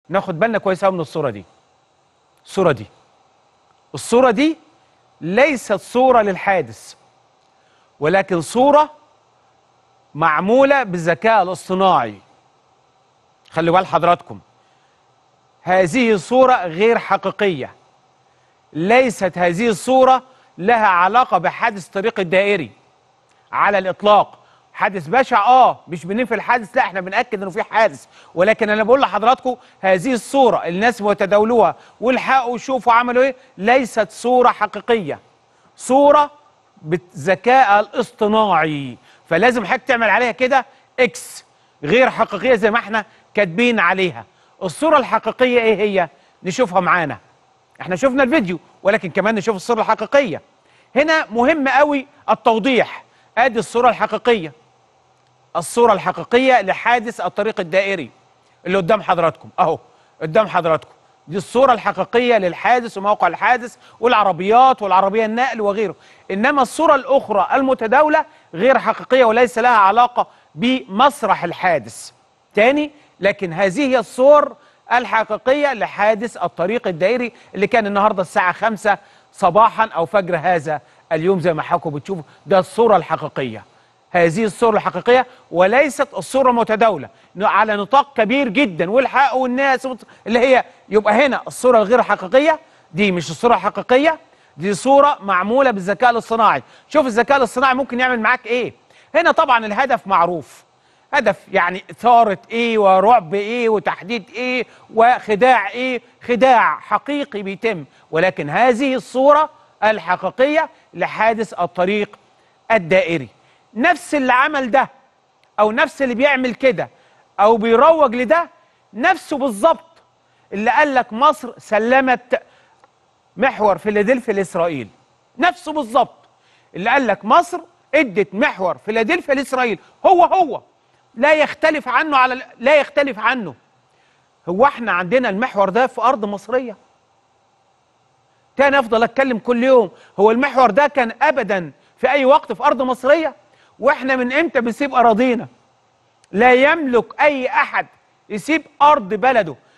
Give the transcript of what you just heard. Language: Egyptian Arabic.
ناخد بالنا كويس قوي من الصوره دي الصوره دي الصوره دي ليست صوره للحادث ولكن صوره معموله بالذكاء الاصطناعي خلي بال حضراتكم هذه صوره غير حقيقيه ليست هذه الصوره لها علاقه بحادث طريق الدائري على الاطلاق حادث بشع اه مش بننفي الحادث لا احنا بناكد انه في حادث ولكن انا بقول لحضراتكم هذه الصوره الناس متداولوها والحقوا شوفوا عملوا ايه ليست صوره حقيقيه صوره بالذكاء الاصطناعي فلازم حضرتك تعمل عليها كده اكس غير حقيقيه زي ما احنا كاتبين عليها الصوره الحقيقيه ايه هي نشوفها معانا احنا شفنا الفيديو ولكن كمان نشوف الصوره الحقيقيه هنا مهم قوي التوضيح ادي الصوره الحقيقيه الصوره الحقيقيه لحادث الطريق الدائري اللي قدام حضراتكم اهو قدام حضراتكم دي الصوره الحقيقيه للحادث وموقع الحادث والعربيات والعربيه النقل وغيره انما الصوره الاخرى المتداوله غير حقيقيه وليس لها علاقه بمسرح الحادث تاني لكن هذه هي الصور الحقيقيه لحادث الطريق الدائري اللي كان النهارده الساعه 5 صباحا او فجر هذا اليوم زي ما حضراتكم بتشوفوا ده الصوره الحقيقيه هذه الصورة الحقيقية وليست الصورة المتداولة على نطاق كبير جدا والحق والناس اللي هي يبقى هنا الصورة الغير حقيقية دي مش الصورة الحقيقية دي صورة معمولة بالذكاء الاصطناعي شوف الذكاء الاصطناعي ممكن يعمل معاك ايه هنا طبعا الهدف معروف هدف يعني إثارة ايه ورعب ايه وتحديد ايه وخداع ايه خداع حقيقي بيتم ولكن هذه الصورة الحقيقية لحادث الطريق الدائري نفس اللي عمل ده او نفس اللي بيعمل كده او بيروج لده نفسه بالظبط اللي قال لك مصر سلمت محور فيلادلفيا لاسرائيل نفسه بالظبط اللي قال لك مصر ادت محور فيلادلفيا لاسرائيل هو هو لا يختلف عنه على لا يختلف عنه هو احنا عندنا المحور ده في ارض مصريه تاني افضل اتكلم كل يوم هو المحور ده كان ابدا في اي وقت في ارض مصريه واحنا من امتى بنسيب اراضينا لا يملك اي احد يسيب ارض بلده